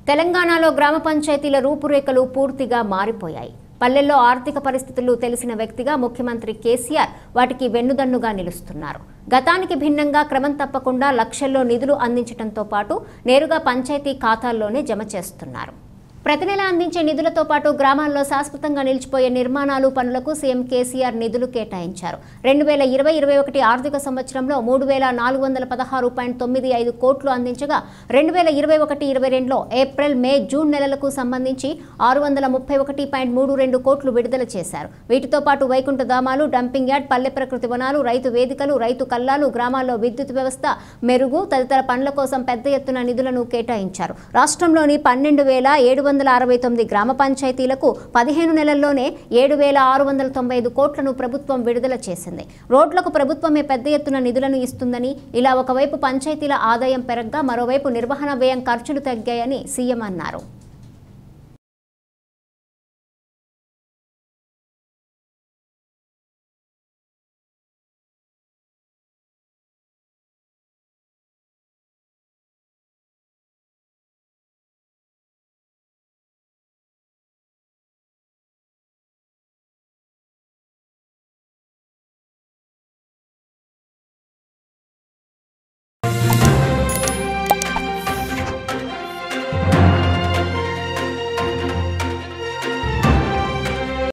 తెలంగాణలో గ్రామ పంచాయతీల రూపురేఖలు పూర్తిగా మారిపోయాయి పల్లెల్లో ఆర్థిక పరిస్థితులు తెలిసిన వ్యక్తిగా ముఖ్యమంత్రి కేసీఆర్ వాటికి వెన్నుదన్నుగా నిలుస్తున్నారు గతానికి భిన్నంగా క్రమం తప్పకుండా లక్షల్లో నిధులు అందించడంతో పాటు నేరుగా పంచాయతీ ఖాతాల్లోనే జమ చేస్తున్నారు ప్రతి నెల అందించే నిధులతో పాటు గ్రామాల్లో శాశ్వతంగా నిలిచిపోయే నిర్మాణాలు పనులకు సీఎం కేసీఆర్ నిధులు కేటాయించారు రెండు వేల ఇరవై ఇరవై ఒకటి ఆర్థిక సంవత్సరంలో మూడు వేల నాలుగు వందల పదహారు పాయింట్ తొమ్మిది ఐదు కోట్లు అందించగా రెండు వేల ఇరవై ఒకటి ఇరవై రెండులో ఏప్రిల్ మే జూన్ నెలలకు సంబంధించి ఆరు వందల ముప్పై ఒకటి పాయింట్ మూడు రెండు కోట్లు విడుదల చేశారు వీటితో పాటు వైకుంఠ ధామాలు డంపింగ్ యార్డ్ పల్లె ప్రకృతి వనాలు రైతు వేదికలు రైతు కల్లాలు గ్రామాల్లో విద్యుత్ వ్యవస్థ మెరుగు తదితర పనుల కోసం పెద్ద ఎత్తున నిధులను కేటాయించారు రాష్ట్రంలోని పన్నెండు వేల ఏడు వందల అరవై తొమ్మిది గ్రామ పంచాయతీలకు పదిహేను నెలల్లోనే ఏడు వేల ఆరు వందల తొంభై ఐదు కోట్లను ప్రభుత్వం విడుదల చేసింది రోడ్లకు ప్రభుత్వమే పెద్ద ఎత్తున నిధులను ఇస్తుందని ఇలా ఒకవైపు పంచాయతీల ఆదాయం పెరగ్గా మరోవైపు నిర్వహణ వ్యయం ఖర్చులు తగ్గాయని సీఎం అన్నారు